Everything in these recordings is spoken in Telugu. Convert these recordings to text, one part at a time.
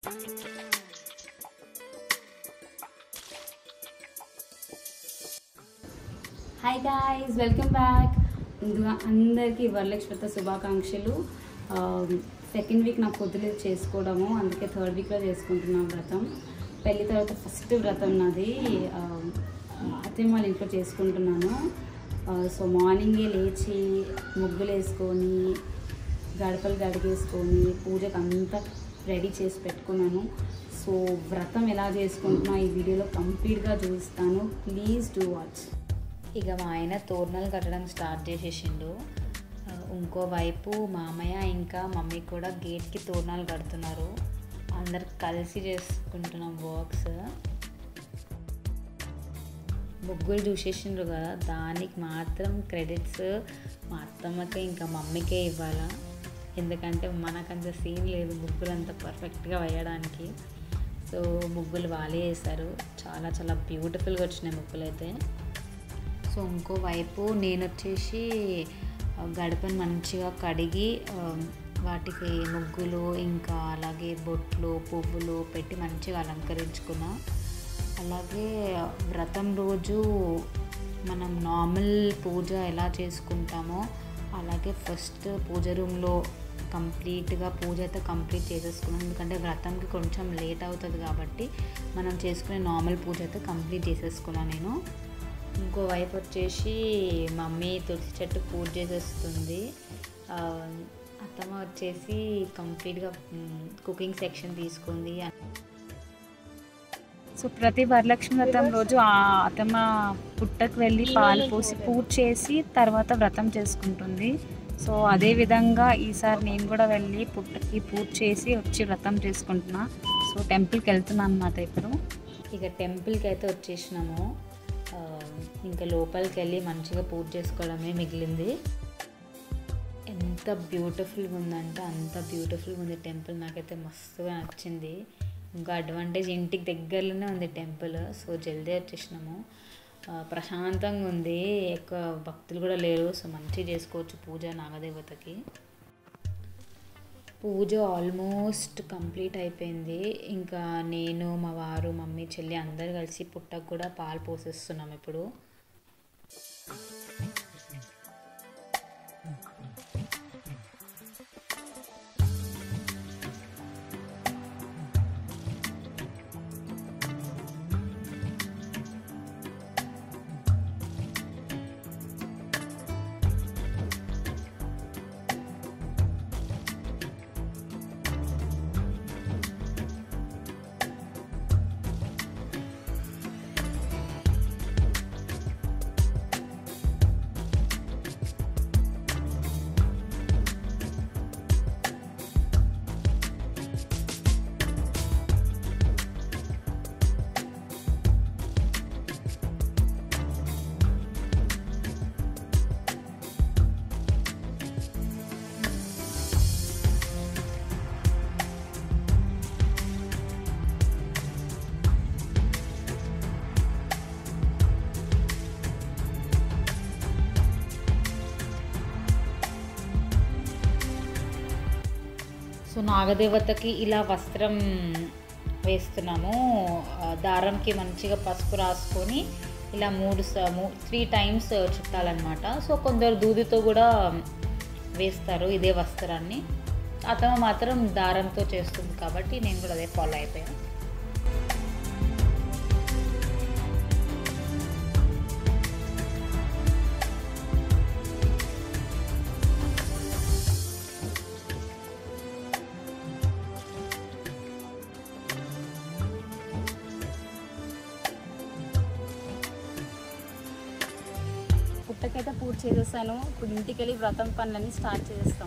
హాయ్ గాయ్స్ వెల్కమ్ బ్యాక్ ముందుగా అందరికీ వరలక్ష్మితో శుభాకాంక్షలు సెకండ్ వీక్ నాకు కుదిలేదు చేసుకోవడము అందుకే థర్డ్ వీక్లో చేసుకుంటున్నాం వ్రతం పెళ్లి తర్వాత ఫస్ట్ వ్రతం నాది ఆ, అత్తమ్మ వాళ్ళ ఇంట్లో చేసుకుంటున్నాను సో మార్నింగే లేచి ముగ్గులు వేసుకొని గడపలు గడిగేసుకొని పూజకు అంతా రెడీ చేసి పెట్టుకున్నాను సో వ్రతం ఎలా చేసుకుంటున్నా ఈ వీడియోలో కంప్లీట్గా చూపిస్తాను ప్లీజ్ డూ వాచ్ ఇక మా ఆయన తోరణాలు కట్టడం స్టార్ట్ చేసేసిండు ఆ, ఇంకోవైపు మామయ్య ఇంకా మమ్మీ కూడా గేట్కి తోరణాలు కడుతున్నారు అందరు కలిసి చేసుకుంటున్నాం వర్క్స్ ముగ్గురు చూసేసిండ్రు కదా దానికి మాత్రం క్రెడిట్స్ మా అత్తమ్మకే ఇంకా మమ్మీకే ఇవ్వాలా ఎందుకంటే మనకంత సీన్ లేదు ముగ్గురు అంత పర్ఫెక్ట్గా వేయడానికి సో ముగ్గులు వాళ్ళే వేశారు చాలా చాలా బ్యూటిఫుల్గా వచ్చినాయి ముగ్గులు అయితే సో ఇంకోవైపు నేను వచ్చేసి ఆ, గడపను మంచిగా కడిగి ఆ, వాటికి ముగ్గులు ఇంకా అలాగే బొట్లు పువ్వులు పెట్టి మంచిగా అలంకరించుకున్నా అలాగే వ్రతం రోజు మనం నార్మల్ పూజ ఎలా చేసుకుంటామో అలాగే ఫస్ట్ పూజ రూమ్లో కంప్లీట్గా పూజ అయితే కంప్లీట్ చేసేసుకున్నాం ఎందుకంటే వ్రతంకి కొంచెం లేట్ అవుతుంది కాబట్టి మనం చేసుకునే నార్మల్ పూజ అయితే కంప్లీట్ చేసేసుకున్నాను నేను ఇంకోవైపు వచ్చేసి మమ్మీ తులసి చెట్టు పూజ చేసేస్తుంది ఆ, అత్తమ్మ వచ్చేసి కంప్లీట్గా కుకింగ్ సెక్షన్ తీసుకుంది సో ప్రతి వరలక్ష్మి వ్రతం రోజు ఆ అతమ్మ పుట్టకు వెళ్ళి పాలు పోసి పూజ చేసి తర్వాత వ్రతం చేసుకుంటుంది సో అదే విధంగా ఈసారి నేను కూడా వెళ్ళి పుట్టకి పూజ చేసి వచ్చి వ్రతం చేసుకుంటున్నా సో టెంపుల్కి వెళ్తున్నాను అన్నమాట ఇప్పుడు ఇక టెంపుల్కి అయితే వచ్చేసినాము ఆ, ఇంకా లోపలికి వెళ్ళి మంచిగా పూజ చేసుకోవడమే మిగిలింది ఎంత బ్యూటిఫుల్గా ఉందంటే అంత బ్యూటిఫుల్గా ఉంది టెంపుల్ నాకైతే మస్తుగా నచ్చింది ఇంకా అడ్వాంటేజ్ ఇంటికి దగ్గరలోనే ఉంది టెంపుల్ సో జల్దీ వచ్చేసినాము ఆ, ప్రశాంతంగా ఉంది ఎక్కువ భక్తులు కూడా లేరు సో మంచిగా చేసుకోవచ్చు పూజ నాగదేవతకి పూజ ఆల్మోస్ట్ కంప్లీట్ అయిపోయింది ఇంకా నేను మా వారు మమ్మీ చెల్లి అందరు కలిసి పుట్టకు కూడా పాలు పోసేస్తున్నాం ఇప్పుడు సో నాగదేవతకి ఇలా వస్త్రం వేస్తున్నాము ఆ, దారంకి మంచిగా పసుపు రాసుకొని ఇలా మూడు త్రీ టైమ్స్ చుట్టాలన్నమాట సో కొందరు దూదితో కూడా వేస్తారు ఇదే వస్త్రాన్ని అతను మాత్రం దారంతో చేస్తుంది కాబట్టి నేను కూడా అదే ఫాలో అయిపోయాను పుట్టకైతే పూజ చేసేసాను ఇప్పుడు ఇంటికి వెళ్ళి వ్రతం పనులన్నీ స్టార్ట్ చేసేస్తాం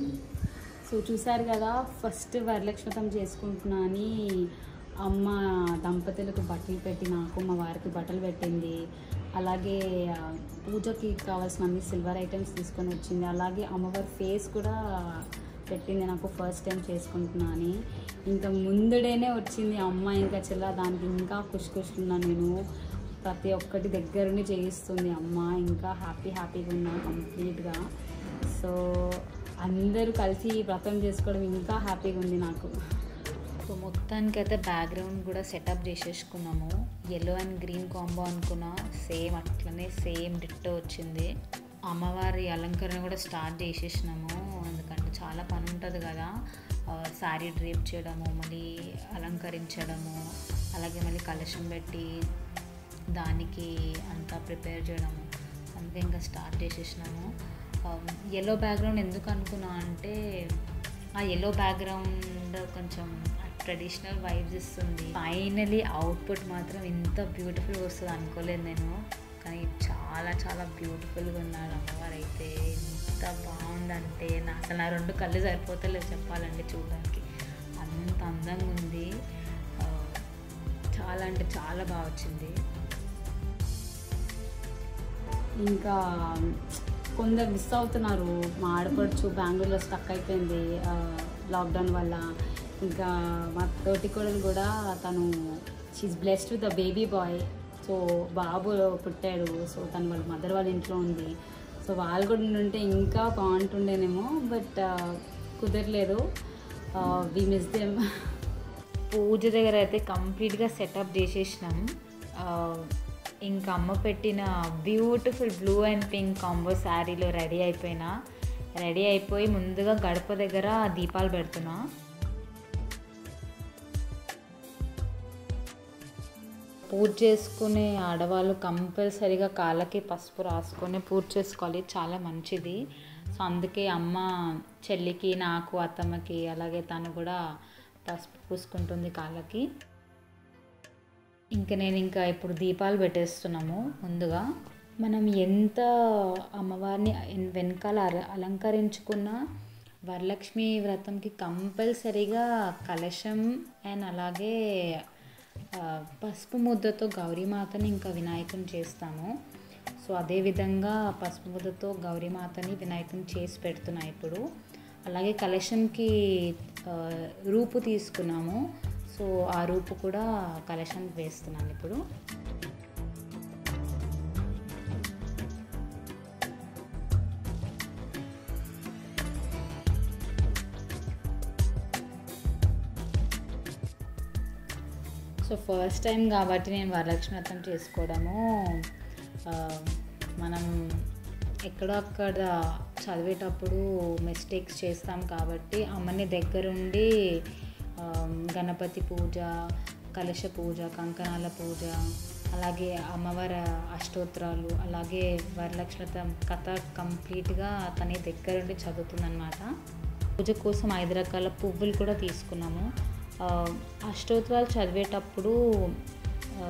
సో చూసారు కదా ఫస్ట్ వరలక్ష్మతం చేసుకుంటున్నా అని అమ్మ దంపతులకు బట్టలు పెట్టి నాకు మా వారికి బట్టలు పెట్టింది అలాగే ఆ, పూజకి కావాల్సిన అన్ని సిల్వర్ ఐటమ్స్ తీసుకొని వచ్చింది అలాగే అమ్మవారి ఫేస్ కూడా పెట్టింది నాకు ఫస్ట్ టైం చేసుకుంటున్నా అని ఇంకా ముందుడేనే వచ్చింది అమ్మ ఇంకా చెల్ల దానికి ఇంకా ఖుషి ఖుషిగా నేను ప్రతి ఒక్కటి దగ్గరుండి చేయిస్తుంది అమ్మ ఇంకా హ్యాపీ హ్యాపీగా ఉన్నా కంప్లీట్గా సో అందరూ కలిసి ఈ వ్రతం చేసుకోవడం ఇంకా హ్యాపీగా ఉంది నాకు సో మొత్తానికి అయితే బ్యాక్గ్రౌండ్ కూడా సెటప్ చేసేసుకున్నాము ఎల్లో అండ్ గ్రీన్ కాంబో అనుకున్నా సేమ్ అట్లనే సేమ్ డిట్టో వచ్చింది అమ్మవారి అలంకరణ కూడా స్టార్ట్ చేసేసినాము ఎందుకంటే చాలా పని ఉంటుంది కదా శారీ డ్రేప్ చేయడము మళ్ళీ అలంకరించడము అలాగే మళ్ళీ కలశం పెట్టి దానికి అంతా ప్రిపేర్ చేయడము అందుకే ఇంకా స్టార్ట్ చేసేసినాము ఎల్లో బ్యాక్గ్రౌండ్ ఎందుకు అనుకున్నా అంటే ఆ ఎల్లో బ్యాక్గ్రౌండ్ కొంచెం ట్రెడిషనల్ వైబ్స్ ఇస్తుంది ఫైనలీ అవుట్పుట్ మాత్రం ఇంత బ్యూటిఫుల్ వస్తుంది అనుకోలేదు నేను కానీ చాలా చాలా బ్యూటిఫుల్గా ఉన్నారు అమ్మవారు అయితే ఎంత బాగుందంటే నా అసలు నా రెండు కళ్ళు సరిపోతలేదు చెప్పాలంటే చూడడానికి అంత అందంగా ఉంది ఆ, చాలా అంటే చాలా బాగా వచ్చింది ఇంకా కొందరు మిస్ అవుతున్నారు మా ఆడపడుచు బెంగళూరులో స్టక్ అయిపోయింది లాక్డౌన్ వల్ల ఇంకా మా తోటి కోడలు కూడా తను she blessed with the baby boy so బాబు పుట్టాడు సో తను వాళ్ళ మదర్ వాళ్ళ ఇంట్లో ఉంది సో వాళ్ళు కూడా ఉంటే ఇంకా బాగుంటుండేనేమో బట్ కుదరలేదు వి మిస్ దెమ్ పూజ దగ్గర అయితే కంప్లీట్గా సెటప్ చేసేసినాం ఆ, ఇంకా అమ్మ పెట్టిన beautiful blue and pink combo శారీలో రెడీ అయిపోయినా రెడీ అయిపోయి ముందుగా గడప దగ్గర దీపాలు పెడుతున్నా పూజ చేసుకునే ఆడవాళ్ళు కంపల్సరీగా కాళ్ళకి పసుపు రాసుకొని పూజ చేసుకోవాలి చాలా మంచిది సో అందుకే అమ్మ చెల్లికి నాకు అత్తమ్మకి అలాగే తను కూడా పసుపు పూసుకుంటుంది కాళ్ళకి ఇంకా నేను ఇంకా ఇప్పుడు దీపాలు పెట్టేస్తున్నాము ముందుగా మనం ఎంత అమ్మవారిని ఎన్- వెనకాల అల- అలంకరించుకున్నా వరలక్ష్మి వ్రతంకి కంపల్సరీగా కలశం అండ్ అలాగే ఆ, పసుపు ముద్దతో గౌరీమాతని ఇంకా వినాయకుని చేస్తాము సో అదేవిధంగా పసుపు ముద్దతో గౌరీమాతని వినాయకుని చేసి పెడుతున్నా ఇప్పుడు అలాగే కలశంకి ఆ, రూపు తీసుకున్నాము సో ఆ రూపు కూడా కలశానికి వేస్తున్నాను ఇప్పుడు సో ఫస్ట్ టైం కాబట్టి నేను వరలక్ష్మి వ్రతం చేసుకోవడము ఆ, మనం ఎక్కడో అక్కడ చదివేటప్పుడు మిస్టేక్స్ చేస్తాం కాబట్టి అమ్మని దగ్గరుండి ఆ, గణపతి పూజ కలశ పూజ కంకణాల పూజ అలాగే అమ్మవారి అష్టోత్తరాలు అలాగే వరలక్ష్మి వ్రతం కథ కంప్లీట్గా తనే దగ్గరుండి చదువుతుందన్నమాట పూజ కోసం ఐదు రకాల పువ్వులు కూడా తీసుకున్నాము ఆ, అష్టోత్తరాలు చదివేటప్పుడు ఆ,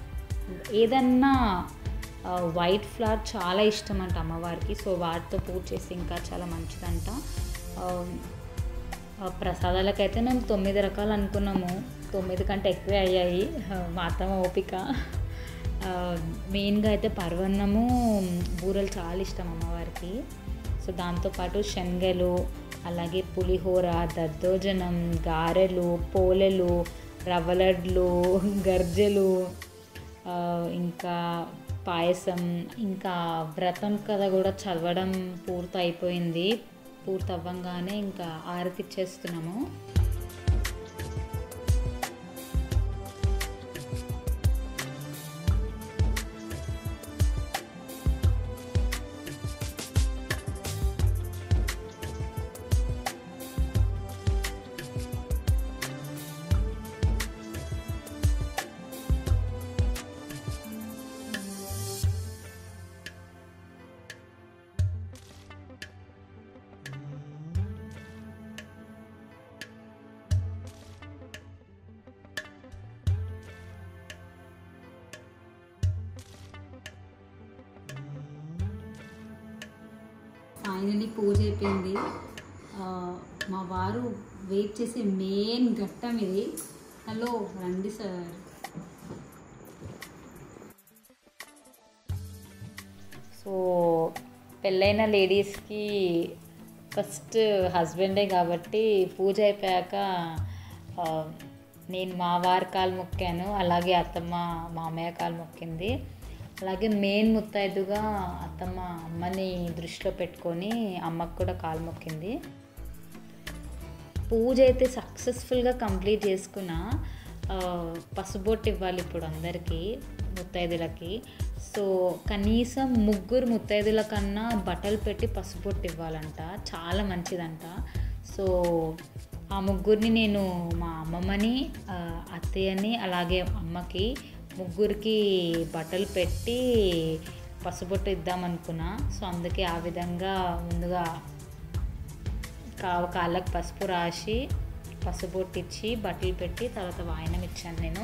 ఏదన్నా ఆ, వైట్ ఫ్లవర్ చాలా ఇష్టం అంట అమ్మవారికి సో వాటితో పూజ చేస్తే ఇంకా చాలా మంచిదంట ఆ, ఆ, ప్రసాదాలకైతే మేము తొమ్మిది రకాలు అనుకున్నాము తొమ్మిది కంటే ఎక్కువే అయ్యాయి ఆ, మా అత్తమ్మ ఓపిక ఆ, మెయిన్గా అయితే పర్వన్నము బూరెలు చాలా ఇష్టం అమ్మవారికి సో దాంతోపాటు శనగలు అలాగే పులిహోర దద్దోజనం గారెలు పోలెలు రవ్వలడ్లు గర్జెలు ఆ, ఇంకా పాయసం ఇంకా వ్రతం కథ కూడా చదవడం పూర్తి అయిపోయింది పూర్తి అవ్వంగానే ఇంకా ఆరతి ఇచ్చేస్తున్నాము ఫైనలీ పూజ అయిపోయింది ఆ, మా వారు వెయిట్ చేసే మెయిన్ ఘట్టం ఇది హలో రండి సార్ సో పెళ్ళైన లేడీస్కి ఫస్ట్ హస్బెండే కాబట్టి పూజ అయిపోయాక ఆ, నేను మా వారి కాలు మొక్కాను అలాగే అత్తమ్మ మామయ్య కాలు మొక్కింది అలాగే మెయిన్ ముత్తైదుగా అత్తమ్మ అమ్మని దృష్టిలో పెట్టుకొని అమ్మకు కూడా కాలు మొక్కింది పూజ అయితే సక్సెస్ఫుల్గా కంప్లీట్ చేసుకున్న ఆ, పసుబొట్టు ఇవ్వాలి ఇప్పుడు అందరికీ ముత్తైదులకి సో కనీసం ముగ్గురు ముత్తైదుల కన్నా బట్టలు పెట్టి పసుబొట్టు ఇవ్వాలంట చాలా మంచిదంట సో ఆ ముగ్గురిని నేను మా అమ్మమ్మని ఆ, అత్తయ్యని అలాగే అమ్మకి ముగ్గురికి బట్టలు పెట్టి పసుబొట్టు ఇద్దామనుకున్నా సో అందుకే ఆ విధంగా ముందుగా కా కాళ్ళకి పసుపు రాసి పసుబొట్టు ఇచ్చి బట్టలు పెట్టి తర్వాత వాయనం ఇచ్చాను నేను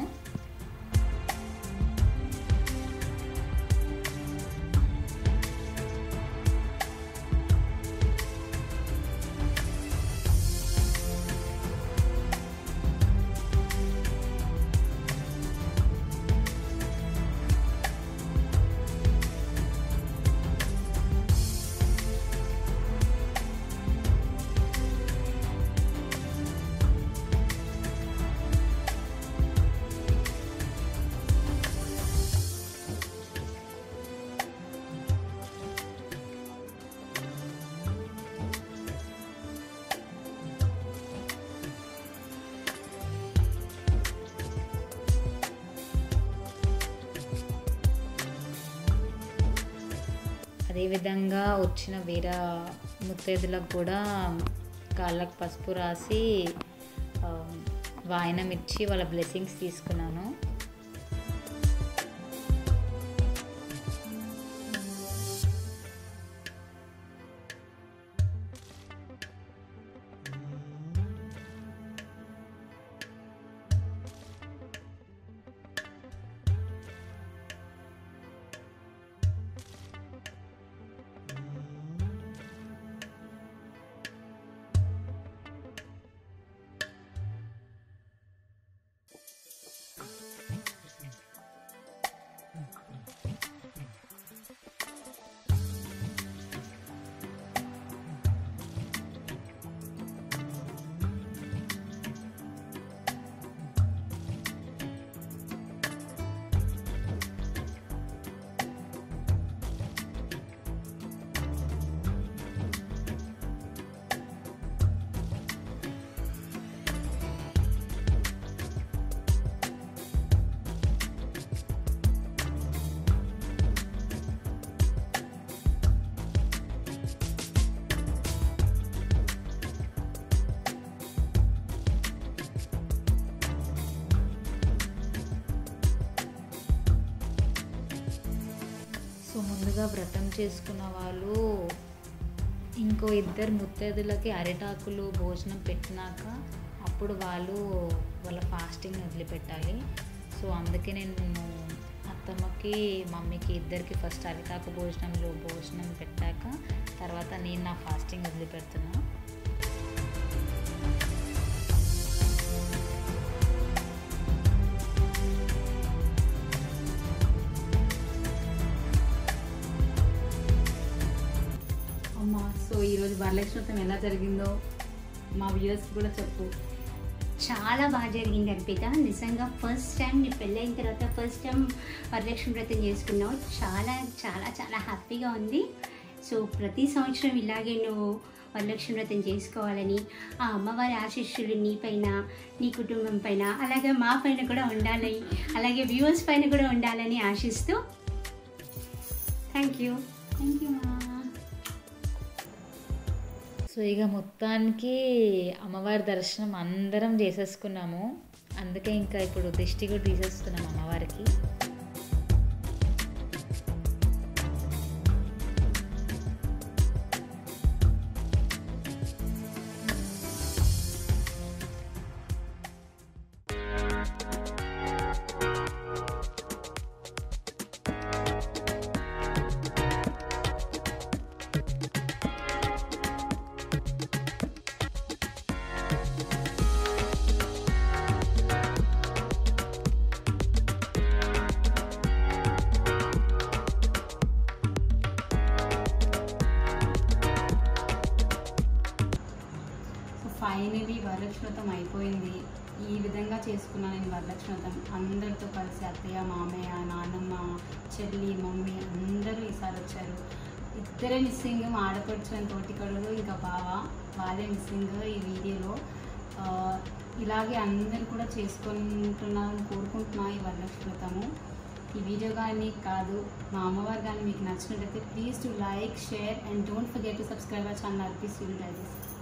అదేవిధంగా వచ్చిన వేరే ముత్తైదులకు కూడా కాళ్ళకు పసుపు రాసి ఆ, వాయనం ఇచ్చి వాళ్ళ బ్లెస్సింగ్స్ తీసుకున్నాను సో ముందుగా వ్రతం చేసుకున్న వాళ్ళు ఇంకో ఇద్దరు ముత్తైదులకి అరిటాకులు భోజనం పెట్టినాక అప్పుడు వాళ్ళు వాళ్ళ ఫాస్టింగ్ వదిలిపెట్టాలి సో అందుకే నేను అత్తమ్మకి మమ్మీకి ఇద్దరికి ఫస్ట్ అరిటాకు భోజనంలో భోజనం పెట్టాక తర్వాత నేను నా ఫాస్టింగ్ వదిలిపెడుతున్నా అమ్మ సో ఈరోజు వరలక్ష్మి వ్రతం ఎలా జరిగిందో మా వ్యూయర్స్ కూడా చెప్పు చాలా బాగా జరిగింది అర్పిత నిజంగా ఫస్ట్ టైం నీ పెళ్ళైన తర్వాత ఫస్ట్ టైం వరలక్ష్మి వ్రతం చేసుకున్నావు చాలా చాలా చాలా హ్యాపీగా ఉంది సో ప్రతి సంవత్సరం ఇలాగే నువ్వు వరలక్ష్మి వ్రతం చేసుకోవాలని ఆ అమ్మవారి ఆశీస్సులు నీ పైన నీ కుటుంబం పైన అలాగే మా పైన కూడా ఉండాలని అలాగే వ్యూవర్స్ పైన కూడా ఉండాలని ఆశిస్తూ థ్యాంక్ యూ థ్యాంక్ యూ మా సో ఇక మొత్తానికి అమ్మవారి దర్శనం అందరం చేసేసుకున్నాము అందుకే ఇంకా ఇప్పుడు దిష్టి కూడా తీసేస్తున్నాం అమ్మవారికి ఫైనలీ వరలక్ష్మి వ్రతం అయిపోయింది ఈ విధంగా చేసుకున్నాను నేను వరలక్ష్మి వ్రతం అందరితో కలిసి అత్తయ్య మామయ్య నాన్నమ్మ చెల్లి మమ్మీ అందరూ ఈసారి వచ్చారు ఇద్దరే మిస్సింగ్ మా ఆడపడుచు అని తోటికడలు ఇంకా బావ వాళ్ళే మిస్సింగ్ ఈ వీడియోలో ఆ, ఇలాగే అందరూ కూడా చేసుకుంటున్నారని కోరుకుంటున్నా ఈ వరలక్ష్మి వ్రతము ఈ వీడియో కానీ కాదు మా అమ్మవారు కానీ మీకు నచ్చినట్లయితే please to like share and don't forget to subscribe our channel RP studio diaries